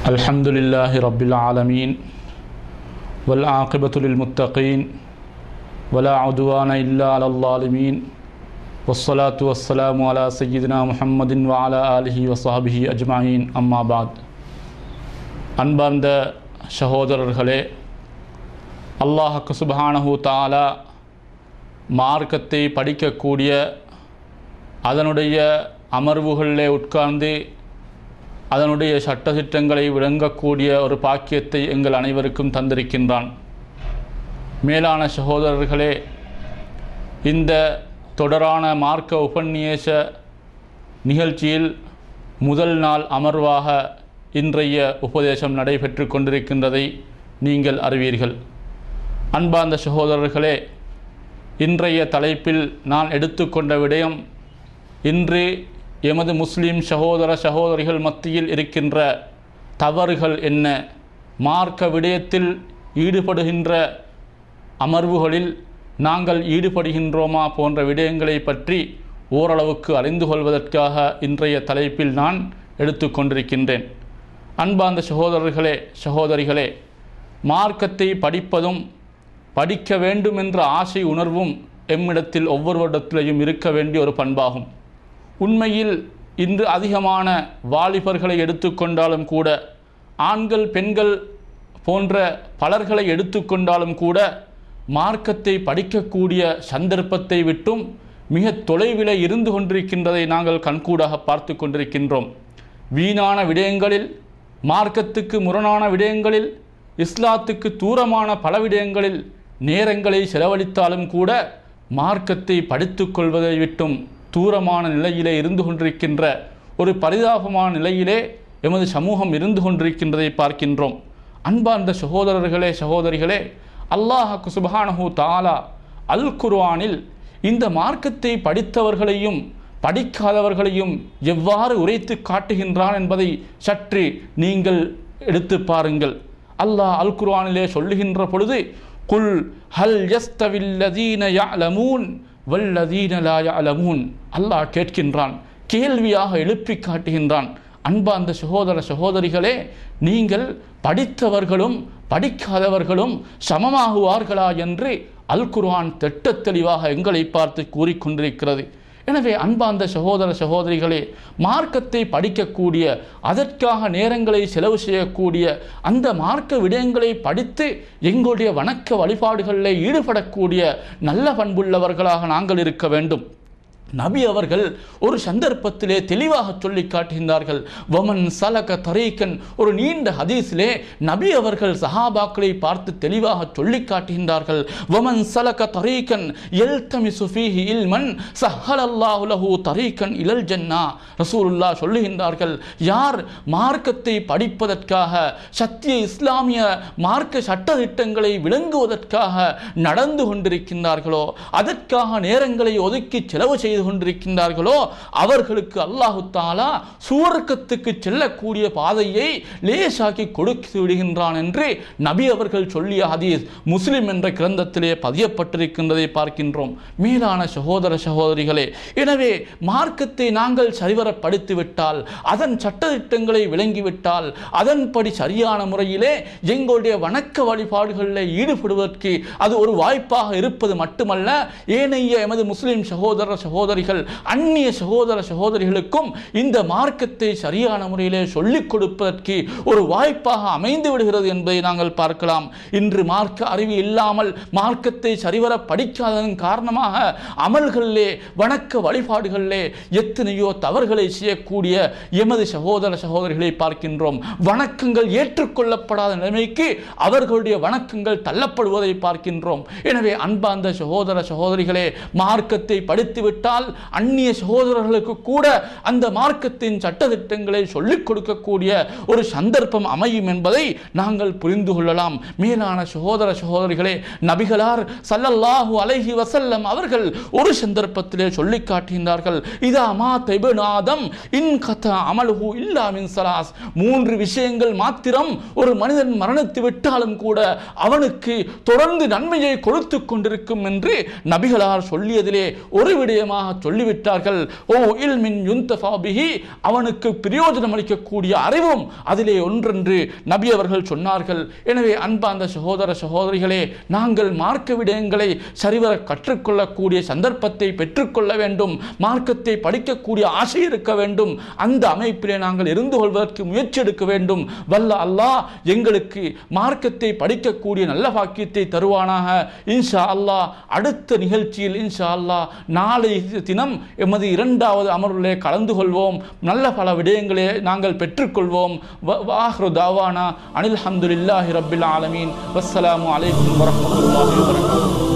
الحمد لله رب العالمين والعاقبة للمتقين ولا عدوان إلا على الظالمين والصلاة والسلام على سيدنا محمد وعلى آله وصحبه أجمعين أما بعد அன்பார்ந்த சகோதரர்களே அல்லாஹக்கு சுபஹானஹு தாலா மார்க்கத்தை படிக்கக்கூடிய அதனுடைய அமர்வுகளிலே உட்கார்ந்து அதனுடைய சட்டத்திட்டங்களை விளங்கக்கூடிய ஒரு பாக்கியத்தை எங்கள் அனைவருக்கும் தந்திருக்கின்றான் மேலான சகோதரர்களே இந்த தொடரான மார்க்க உபநிவேச நிகழ்ச்சியில் முதல் நாள் அமர்வாக இன்றைய உபதேசம் நடைபெற்று கொண்டிருக்கின்றதை நீங்கள் அறிவீர்கள் அன்பார்ந்த சகோதரர்களே இன்றைய தலைப்பில் நான் எடுத்துக்கொண்ட விடயம் இன்று எமது முஸ்லிம் சகோதர சகோதரிகள் மத்தியில் இருக்கின்ற தவறுகள் என்ன மார்க்க விடயத்தில் ஈடுபடுகின்ற அமர்வுகளில் நாங்கள் ஈடுபடுகின்றோமா போன்ற விடயங்களை பற்றி ஓரளவுக்கு அறிந்து கொள்வதற்காக இன்றைய தலைப்பில் நான் எடுத்துக்கொண்டிருக்கின்றேன் அன்பார்ந்த சகோதரர்களே சகோதரிகளே மார்க்கத்தை படிப்பதும் படிக்க வேண்டும் என்ற ஆசை உணர்வும் எம்மிடத்தில் ஒவ்வொருவரிடத்திலையும் இருக்க வேண்டிய ஒரு பண்பாகும் உண்மையில் இன்று அதிகமான வாலிபர்களை எடுத்துக்கொண்டாலும் கூட ஆண்கள் பெண்கள் போன்ற பலர்களை எடுத்துக்கொண்டாலும் கூட மார்க்கத்தை படிக்கக்கூடிய சந்தர்ப்பத்தை விட்டும் மிக தொலைவில் இருந்து கொண்டிருக்கின்றதை நாங்கள் கண்கூடாக பார்த்து கொண்டிருக்கின்றோம் வீணான விடயங்களில் மார்க்கத்துக்கு முரணான விடயங்களில் இஸ்லாத்துக்கு தூரமான பல விடயங்களில் நேரங்களை செலவழித்தாலும் கூட மார்க்கத்தை படித்துக் கொள்வதை விட்டும் தூரமான நிலையிலே இருந்து கொண்டிருக்கின்ற ஒரு பரிதாபமான நிலையிலே எமது சமூகம் இருந்து கொண்டிருக்கின்றதை பார்க்கின்றோம் அன்பார்ந்த சகோதரர்களே சகோதரிகளே அல்லாஹாக்கு சுபஹானஹூ தாலா அல் குர்ஆனில் இந்த மார்க்கத்தை படித்தவர்களையும் படிக்காதவர்களையும் எவ்வாறு உரைத்து காட்டுகின்றான் என்பதை சற்று நீங்கள் எடுத்து பாருங்கள் அல்லாஹ் அல் குர்ஆனிலே சொல்லுகின்ற பொழுது குல் ஹல் யஸ்தவில்லதீன யஅலமூன் வல்லதீன லா யஅலமூன் அல்லாஹ் கேட்கின்றான் கேள்வியாக எழுப்பி காட்டுகின்றான் அன்பார்ந்த சகோதர சகோதரிகளே நீங்கள் படித்தவர்களும் படிக்காதவர்களும் சமமாகுவார்களா என்று அல் குர்ஆன் திட்ட தெளிவாக எங்களை பார்த்து கூறிக்கொண்டிருக்கிறது எனவே அன்பார்ந்த சகோதர சகோதரிகளே மார்க்கத்தை படிக்கக்கூடிய அதற்காக நேரங்களை செலவு செய்யக்கூடிய அந்த மார்க்க விடயங்களை படித்து எங்களுடைய வணக்க வழிபாடுகளில் ஈடுபடக்கூடிய நல்ல பண்புள்ளவர்களாக நாங்கள் இருக்க வேண்டும் நபி அவர்கள் ஒரு சந்தர்ப்பத்திலே தெளிவாக சொல்லி காட்டுகின்றார்கள் வமன் சலக தரீக்கன் ஒரு நீண்ட ஹதீஸிலே நபி அவர்கள் சஹாபாக்களை பார்த்து தெளிவாக சொல்லி காட்டுகின்றார்கள் வமன் சலக தரீக்கன் எல் தமி சுஃபீஹி இல்மன் சஹலல்லாஹு லஹு தரீக்கன் இலல் ஜன்னா ரசூலுல்லா சொல்லுகின்றார்கள் யார் மார்க்கத்தை படிப்பதற்காக சத்திய இஸ்லாமிய மார்க்க சட்டத்திட்டங்களை விளங்குவதற்காக நடந்து கொண்டிருக்கின்றார்களோ அதற்காக நேரங்களை ஒதுக்கி செலவு செய்து செய்து கொண்டிருக்கின்றார்களோ அவர்களுக்கு அல்லாஹு தாலா சுவர்க்கத்துக்கு செல்லக்கூடிய பாதையை லேசாக்கி கொடுத்து விடுகின்றான் என்று நபி அவர்கள் சொல்லிய ஹதீஸ் முஸ்லிம் என்ற கிரந்தத்திலே பதியப்பட்டிருக்கின்றதை பார்க்கின்றோம் மேலான சகோதர சகோதரிகளே எனவே மார்க்கத்தை நாங்கள் சரிவர படித்துவிட்டால் அதன் சட்டத்திட்டங்களை விளங்கிவிட்டால் அதன்படி சரியான முறையிலே எங்களுடைய வணக்க வழிபாடுகளில் ஈடுபடுவதற்கு அது ஒரு வாய்ப்பாக இருப்பது மட்டுமல்ல ஏனைய எமது முஸ்லிம் சகோதர சகோதர சகோதரிகள் அந்நிய சகோதர சகோதரிகளுக்கும் இந்த மார்க்கத்தை சரியான முறையிலே சொல்லிக் கொடுப்பதற்கு ஒரு வாய்ப்பாக அமைந்து விடுகிறது என்பதை நாங்கள் பார்க்கலாம் இன்று மார்க்க அறிவு இல்லாமல் மார்க்கத்தை சரிவர படிக்காததன் காரணமாக அமல்களிலே வணக்க வழிபாடுகளிலே எத்தனையோ தவறுகளை செய்யக்கூடிய எமது சகோதர சகோதரிகளை பார்க்கின்றோம் வணக்கங்கள் ஏற்றுக்கொள்ளப்படாத நிலைமைக்கு அவர்களுடைய வணக்கங்கள் தள்ளப்படுவதை பார்க்கின்றோம் எனவே அன்பார்ந்த சகோதர சகோதரிகளே மார்க்கத்தை படித்துவிட்டால் விட்டால் அந்நிய சகோதரர்களுக்கு கூட அந்த மார்க்கத்தின் சட்டத்திட்டங்களை சொல்லிக் கொடுக்கக்கூடிய ஒரு சந்தர்ப்பம் அமையும் என்பதை நாங்கள் புரிந்து கொள்ளலாம் மேலான சகோதர சகோதரிகளே நபிகளார் சல்லல்லாஹு அலைஹி வசல்லம் அவர்கள் ஒரு சந்தர்ப்பத்திலே சொல்லி காட்டுகின்றார்கள் இதா மா தெபுநாதம் இன் கத அமலுஹு இல்லா மின் சலாஸ் மூன்று விஷயங்கள் மாத்திரம் ஒரு மனிதன் மரணித்து விட்டாலும் கூட அவனுக்கு தொடர்ந்து நன்மையை கொடுத்து கொண்டிருக்கும் என்று நபிகளார் சொல்லியதிலே ஒரு விடயமாக தெளிவாக சொல்லிவிட்டார்கள் ஓ இல் மின் யுந்தஃபா பிஹி அவனுக்கு பிரயோஜனம் அளிக்கக்கூடிய அறிவும் அதிலே ஒன்றென்று நபி அவர்கள் சொன்னார்கள் எனவே அன்பார்ந்த சகோதர சகோதரிகளே நாங்கள் மார்க்க விடயங்களை சரிவர கற்றுக்கொள்ளக்கூடிய சந்தர்ப்பத்தை பெற்றுக்கொள்ள வேண்டும் மார்க்கத்தை படிக்கக்கூடிய ஆசை இருக்க வேண்டும் அந்த அமைப்பிலே நாங்கள் இருந்து கொள்வதற்கு முயற்சி எடுக்க வேண்டும் வல்ல அல்லாஹ் எங்களுக்கு மார்க்கத்தை படிக்கக்கூடிய நல்ல பாக்கியத்தை தருவானாக இன்ஷா அல்லாஹ் அடுத்த நிகழ்ச்சியில் இன்ஷா அல்லாஹ் நாளை தினம் எமது இரண்டாவது அமர்விலே கலந்து கொள்வோம் நல்ல பல விடயங்களை நாங்கள் பெற்றுக்கொள்வோம் வ- வாஹ்ரு தாவானா அனில் ஹம்துலில்லாஹி ரப்பில் ஆலமீன் வஸ்ஸலாமு அலைக்கும் வரஹ்மத்துல்லாஹி வபரகாத்துஹு